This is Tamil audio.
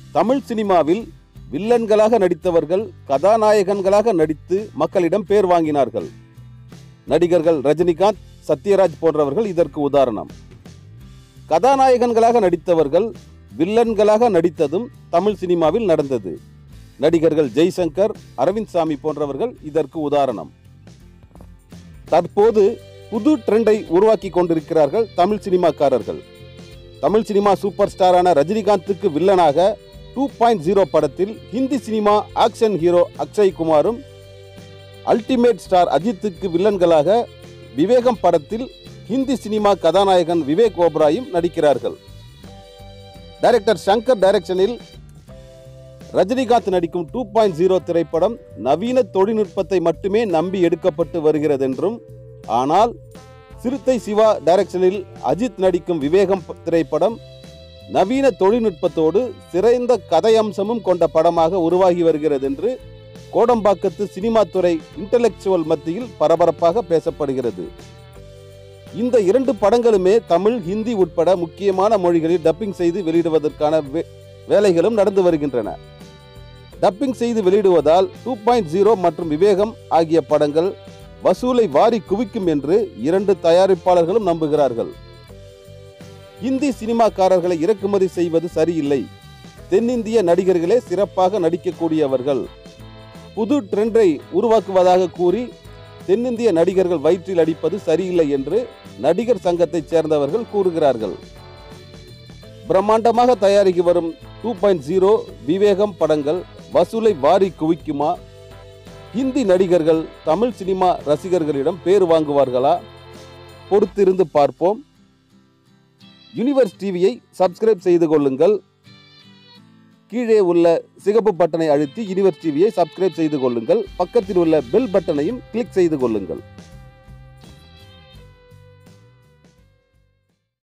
தமிழ் சினிமாவில் வில்லன்களாக நடித்தவர்கள் கதாநாயகன்களாக நடித்து மக்களிடம் பேர் வாங்கினார்கள் நடிகர்கள் ரஜினிகாந்த் சத்யராஜ் போன்றவர்கள் இதற்கு உதாரணம் கதாநாயகன்களாக நடித்தவர்கள் வில்லன்களாக நடித்ததும் தமிழ் சினிமாவில் நடந்தது நடிகர்கள் ஜெய்சங்கர் அரவிந்த் சாமி போன்றவர்கள் இதற்கு உதாரணம் தற்போது புது ட்ரெண்டை உருவாக்கி கொண்டிருக்கிறார்கள் தமிழ் சினிமாக்காரர்கள் தமிழ் சினிமா சூப்பர் ஸ்டாரான ரஜினிகாந்துக்கு வில்லனாக டூ பாயிண்ட் ஜீரோ படத்தில் Hindi cinema action hero Akshay குமாரும் அல்டிமேட் ஸ்டார் அஜித்துக்கு வில்லன்களாக விவேகம் படத்தில் ஹிந்தி சினிமா கதாநாயகன் விவேக் ஓப்ராயும் நடிக்கிறார்கள் டைரக்டர் சங்கர் டைரக்ஷனில் ரஜினிகாந்த் நடிக்கும் டூ பாயிண்ட் ஜீரோ திரைப்படம் நவீன தொழில்நுட்பத்தை மட்டுமே நம்பி எடுக்கப்பட்டு வருகிறது என்றும் ஆனால் சிறுத்தை சிவா டைரக்ஷனில் அஜித் நடிக்கும் விவேகம் ப- திரைப்படம் நவீன தொழில்நுட்பத்தோடு சிறந்த கதையம்சமும் கொண்ட படமாக உருவாகி வருகிறது என்று கோடம்பாக்கத்து சினிமா துறை இன்டலெக்சுவல் மத்தியில் பரபரப்பாக பேசப்படுகிறது இந்த இரண்டு படங்களுமே தமிழ் ஹிந்தி உட்பட முக்கியமான மொழிகளில் டப்பிங் செய்து வெளியிடுவதற்கான வே- வேலைகளும் நடந்து வருகின்றன டப்பிங் செய்து வெளியிடுவதால் டூ பாயிண்ட் ஜீரோ மற்றும் விவேகம் ஆகிய படங்கள் வசூலை வாரி குவிக்கும் என்று இரண்டு தயாரிப்பாளர்களும் நம்புகிறார்கள் இந்தி சினிமாக்காரர்களை இறக்குமதி செய்வது சரியில்லை தென்னிந்திய நடிகர்களே சிறப்பாக நடிக்கக்கூடியவர்கள் புது ட்ரெண்டை உருவாக்குவதாக கூறி தென்னிந்திய நடிகர்கள் வயிற்றில் அடிப்பது சரியில்லை என்று நடிகர் சங்கத்தைச் சேர்ந்தவர்கள் கூறுகிறார்கள் பிரம்மாண்டமாக தயாரிக்கு வரும் டூ பாயிண்ட் ஜீரோ விவேகம் படங்கள் வசூலை வாரி குவிக்குமா ஹிந்தி நடிகர்கள் தமிழ் சினிமா ரசிகர்களிடம் பேர் வாங்குவார்களா பொறுத்திருந்து பார்ப்போம் யுனிவர்ஸ் டிவியை சப்ஸ்கிரைப் செய்து கொள்ளுங்கள் கீழே உள்ள சிகப்பு பட்டனை அழுத்தி யுனிவர்ஸ் டிவியை சப்ஸ்கிரைப் செய்து கொள்ளுங்கள் பக்கத்தில் உள்ள பெல் பட்டனையும் கிளிக் செய்து கொள்ளுங்கள்